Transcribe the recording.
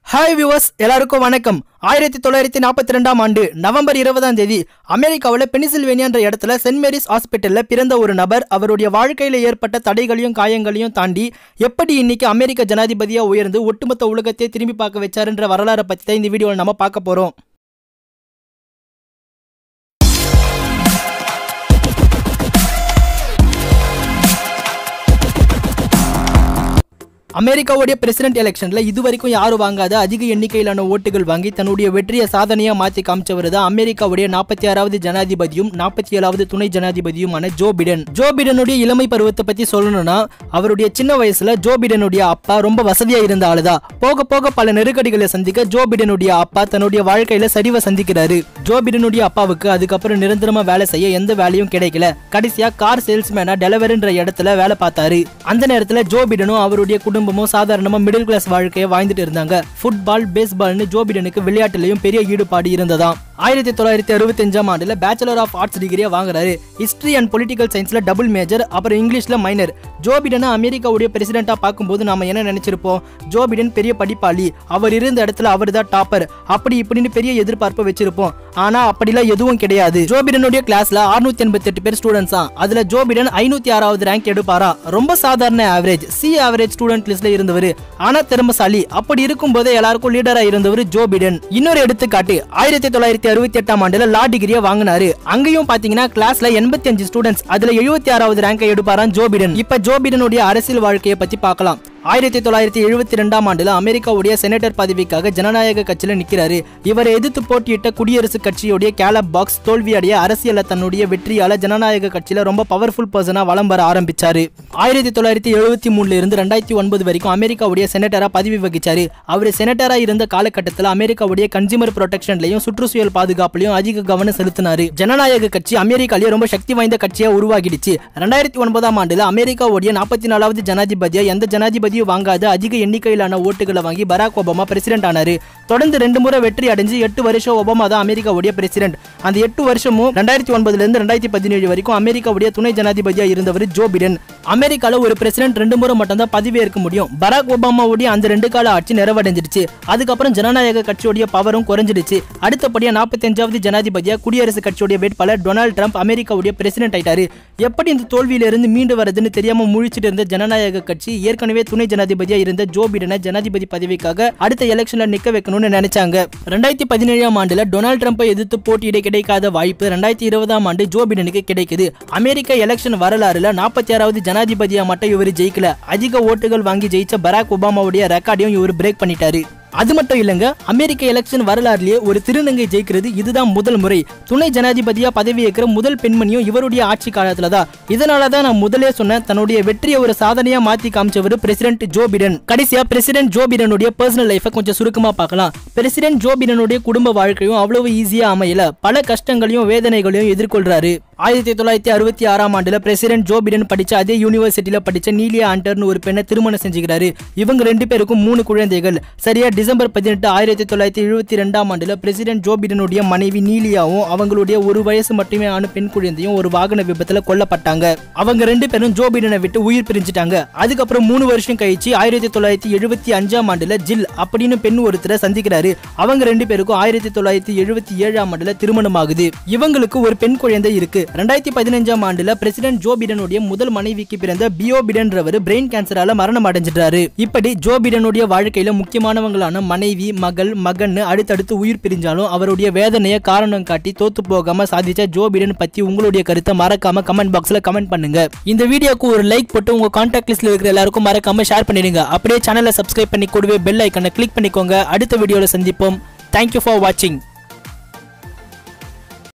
hi viewers எல்லாருக்கும் வணக்கம் ஆயிரத்தி தொள்ளாயிரத்தி நாற்பத்தி ரெண்டாம் ஆண்டு நவம்பர் இருபதாம் தேதி அமெரிக்காவில் பெனிசில்வேனியான்ற இடத்துல சென்ட் மேரிஸ் ஹாஸ்பிட்டலில் பிறந்த ஒரு நபர் அவருடைய வாழ்க்கையில் ஏற்பட்ட தடைகளையும் காயங்களையும் தாண்டி எப்படி இன்னைக்கு அமெரிக்க ஜனாதிபதியா உயர்ந்து ஒட்டுமொத்த உலகத்தை திரும்பி பார்க்க வச்சாருன்ற வரலாறை பற்றி தான் இந்த வீடியோவில் நம்ம பார்க்க போகிறோம் அமெரிக்காவுடைய பிரசிடென்ட் எலெக்ஷன்ல இதுவரைக்கும் யாரும் வாங்காத அதிக எண்ணிக்கையிலான ஓட்டுகள் வாங்கி தன்னுடைய வெற்றியை சாதனையா மாத்தி காமிச்சவர் தான் அமெரிக்காவுடைய நாற்பத்தி ஆறாவது ஜனாதிபதியும் நாற்பத்தி ஏழாவது துணை ஜனாதிபதியுமான ஜோ பிடன் ஜோ பிடனுடைய இளமை பருவத்தை பத்தி சொல்லணும்னா அவருடைய சின்ன வயசுல ஜோ பிடனுடைய அப்பா ரொம்ப வசதியா இருந்த ஆளுதான் போக போக பல நெருக்கடிகளை சந்திக்க ஜோ பிடனுடைய அப்பா தன்னுடைய வாழ்க்கையில சரிவை சந்திக்கிறாரு ஜோ பிடனுடைய அப்பாவுக்கு அதுக்கப்புறம் நிரந்தரமா வேலை செய்ய எந்த வேலையும் கிடைக்கல கடைசியா கார் சேல்ஸ்மேனா டெலவர்ன்ற இடத்துல வேலை பார்த்தாரு அந்த நேரத்துல ஜோ பிடனும் அவருடைய குடும்பமும் சாதாரணமா மிடில் கிளாஸ் வாழ்க்கையை வாழ்ந்துட்டு இருந்தாங்க ஃபுட்பால் பேஸ்பால்னு ஜோ பிடனுக்கு விளையாட்டுலயும் பெரிய ஈடுபாடு இருந்ததாம் ஆயிரத்தி தொள்ளாயிரத்தி அறுபத்தஞ்சாம் ஆண்டுல பேச்சுலர் ஆஃப் ஆர்ட்ஸ் டிகிரியை வாங்குறாரு ஹிஸ்டரி அண்ட் பொலிட்டிக்கல் சயின்ஸ்ல டபுள் மேஜர் அப்புறம் இங்கிலீஷ்ல மைனர் ஜோ பிடனை அமெரிக்காவுடைய பிரசிடென்ட்டா பார்க்கும்போது நாம என்ன நினைச்சிருப்போம் ஜோ பிடன் பெரிய படிப்பாளி அவர் இருந்த இடத்துல அவர் தான் டாப்பர் அப்படி இப்படின்னு பெரிய எதிர்பார்ப்பை வச்சிருப்போம் ஆனா அப்படிலாம் எதுவும் கிடையாது ஜோ பிடனுடைய கிளாஸ்ல 688 எண்பத்தி எட்டு பேர் ஸ்டூடெண்ட்ஸா அதுல ஜோ பிடன் ஐநூத்தி ஆறாவது ரேங்க் எடுப்பாரா ரொம்ப சாதாரண ஆவரேஜ் சி ஆவரேஜ் ஸ்டூடெண்ட் லிஸ்ட்ல இருந்தவர் ஆனா திறமசாலி அப்படி இருக்கும்போதே எல்லாருக்கும் லீடரா இருந்தவர் ஜோ பிடன் இன்னொரு எடுத்துக்காட்டு ஆயிரத்தி தொள்ளாயிரத்தி அறுபத்தி எட்டாம் ஆண்டுல லா டிகிரியை வாங்கினாரு அங்கேயும் பாத்தீங்கன்னா கிளாஸ்ல எண்பத்தி அஞ்சு ஸ்டூடெண்ட்ஸ் அதுல எழுபத்தி ஆறாவது ரேங்கை எடுப்பாராம் ஜோ பிடன் இப்ப ஜோ பிடனுடைய அரசியல் வாழ்க்கையை பத்தி பார்க்கலாம் ஆயிரத்தி தொள்ளாயிரத்தி எழுபத்தி ரெண்டாம் ஆண்டுல அமெரிக்காவுடைய செனட்டர் பதவிக்காக ஜனநாயக கட்சியில நிக்கிறாரு இவரை எதிர்த்து போட்டியிட்ட குடியரசுக் கட்சியுடைய கேலப் பாக்ஸ் தோல்வியடைய அரசியல்ல தன்னுடைய வெற்றியால ஜனநாயக கட்சியில ரொம்ப பவர்ஃபுல் பர்சனா வலம் வர ஆரம்பிச்சாரு ஆயிரத்தி தொள்ளாயிரத்தி எழுபத்தி மூணுல இருந்து ரெண்டாயிரத்தி ஒன்பது வரைக்கும் அமெரிக்காவுடைய செனட்டரா பதவி வகிச்சாரு அவர் செனட்டரா இருந்த காலகட்டத்தில் அமெரிக்காவுடைய கன்சியூமர் ப்ரொடெக்ஷன்லயும் சுற்றுச்சூழல் பாதுகாப்புலயும் அதிக கவனம் செலுத்தினாரு ஜனநாயக கட்சி அமெரிக்காலேயே ரொம்ப சக்தி வாய்ந்த கட்சியா உருவாகிடுச்சு ரெண்டாயிரத்தி ஒன்பதாம் ஆண்டுல அமெரிக்காவுடைய நாற்பத்தி நாலாவது ஜனாதிபதியா எந்த ஜனாதிபதியும் வாங்காத அதிக எண்ணிக்கையிலான ஓட்டுகளை வாங்கி பராக் ஒபாமா பிரசிடென்ட் ஆனாரு தொடர்ந்து ரெண்டு முறை வெற்றி அடைஞ்சு எட்டு வருஷம் ஒபாமா தான் அமெரிக்காவுடைய பிரசிடென்ட் அந்த எட்டு வருஷமும் ரெண்டாயிரத்தி ஒன்பதுல இருந்து ரெண்டாயிரத்தி பதினேழு வரைக்கும் அமெரிக்காவுடைய துணை ஜனாதிபதியா இருந்தவர் ஜோ பிடன் அமெரிக்கால ஒரு பிரசிடென்ட் ரெண்டு முறை மட்டும் தான் பதவி ஏற்க முடியும் பராக் ஒபாமாவுடைய அந்த ரெண்டு கால ஆட்சி நிறைவடைஞ்சிருச்சு அதுக்கப்புறம் ஜனநாயக கட்சியுடைய பவரும் குறைஞ்சிடுச்சு அடுத்தபடியா நாற்பத்தஞ்சாவது ஜனாதிபதியா குடியரசுக் கட்சியுடைய வேட்பாளர் டொனால்ட் ட்ரம்ப் அமெரிக்காவுடைய பிரசிடென்ட் ஆயிட்டாரு எப்படி இந்த தோல்வியிலிருந்து மீண்டு வரதுன்னு தெரியாம முழிச்சிட்டு இருந்த ஜனநாயக கட்சி ஏற்கனவே துணை ஜனாதிபதியா இருந்த ஜோ பிடனை ஜனாதிபதி பதவிக்காக அடுத்த எலெக்ஷன்ல நிக்க வைக்கணும்னு நினைச்சாங்க ரெண்டாயிரத்தி பதினேழாம் ஆண்டுல டொனால்ட் ட்ரம்ப்பை எதிர்த்து போட்டியிட கிடைக்காத வாய்ப்பு ரெண்டாயிரத்தி இருபதாம் ஆண்டு ஜோ பிடனுக்கு கிடைக்குது அமெரிக்க எலெக்ஷன் வரலாறுல நாற்பத்தி ஆறாவது ஜனாதிபதியா மட்டும் இவர் ஜெயிக்கல அதிக ஓட்டுகள் வாங்கி ஜெயிச்ச பராக் ஒபாமாவுடைய ரெக்கார்டையும் இவர் பிரேக் பண்ணிட்டாரு அது மட்டும் இல்லைங்க அமெரிக்க எலெக்ஷன் வரலாறுலயே ஒரு திருநங்கை ஜெயிக்கிறது இதுதான் முதல் முறை துணை ஜனாதிபதியா பதவி ஏற்கிற முதல் பெண்மணியும் இவருடைய ஆட்சி காலத்துல தான் இதனால தான் நான் முதலே சொன்னேன் தன்னுடைய வெற்றியை ஒரு சாதனையா மாத்தி காமிச்சவர் பிரசிடென்ட் ஜோ பிடன் கடைசியா பிரசிடென்ட் ஜோ பிடனுடைய பர்சனல் லைஃபை கொஞ்சம் சுருக்கமா பார்க்கலாம் பிரசிடென்ட் ஜோ பிடனுடைய குடும்ப வாழ்க்கையும் அவ்வளவு ஈஸியா அமையல பல கஷ்டங்களையும் வேதனைகளையும் எதிர்கொள்றாரு ஆயிரத்தி தொள்ளாயிரத்தி அறுபத்தி ஆறாம் ஆண்டுல பிரசிடென்ட் ஜோ பிடன் படிச்ச அதே யூனிவர்சிட்டியில படிச்ச நீலியா ஆண்டர்னு ஒரு பெண்ணை திருமணம் செஞ்சுக்கிறாரு இவங்க ரெண்டு பேருக்கும் மூணு குழந்தைகள் சரியா டிசம்பர் பதினெட்டு ஆயிரத்தி தொள்ளாயிரத்தி எழுபத்தி ரெண்டாம் ஆண்டுல பிரசிடென்ட் ஜோ பிடனுடைய மனைவி நீலியாவும் அவங்களுடைய ஒரு வயசு மட்டுமே ஆன பெண் குழந்தையும் ஒரு வாகன விபத்துல கொல்லப்பட்டாங்க அவங்க ரெண்டு பேரும் ஜோ பிடனை விட்டு உயிர் பிரிஞ்சுட்டாங்க அதுக்கப்புறம் மூணு வருஷம் கழிச்சு ஆயிரத்தி தொள்ளாயிரத்தி எழுபத்தி அஞ்சாம் ஆண்டுல ஜில் அப்படின்னு பெண் ஒருத்தரை சந்திக்கிறாரு அவங்க ரெண்டு பேருக்கும் ஆயிரத்தி தொள்ளாயிரத்தி எழுபத்தி ஏழாம் ஆண்டுல திருமணம் ஆகுது இவங்களுக்கு ஒரு பெண் குழந்தை இருக்கு ரெண்டாயிரத்தி பதினஞ்சாம் ஆண்டுல பிரசிடென்ட் ஜோ பிடனுடைய முதல் மனைவிக்கு பிறந்த பியோ பிடன்றவர் பிரெயின் கேன்சரால மரணம் அடைஞ்சிட்டாரு இப்படி ஜோ பிடனுடைய வாழ்க்கையில முக்கியமானவங்களான மனைவி மகள் மகன்னு அடுத்தடுத்து உயிர் பிரிஞ்சாலும் அவருடைய வேதனையை காரணம் காட்டி தோத்து போகாம சாதிச்ச ஜோ பிடன் பத்தி உங்களுடைய கருத்தை மறக்காம கமெண்ட் பாக்ஸ்ல கமெண்ட் பண்ணுங்க இந்த வீடியோக்கு ஒரு லைக் போட்டு உங்க கான்டாக்ட் லிஸ்ட்ல இருக்கிற எல்லாருக்கும் மறக்காம ஷேர் பண்ணிடுங்க அப்படியே சேனலை சப்ஸ்கிரைப் பண்ணி கூடவே பெல் ஐக்கனை கிளிக் பண்ணிக்கோங்க அடுத்த வீடியோல சந்திப்போம் தேங்க்யூ ஃபார் வாட்சிங்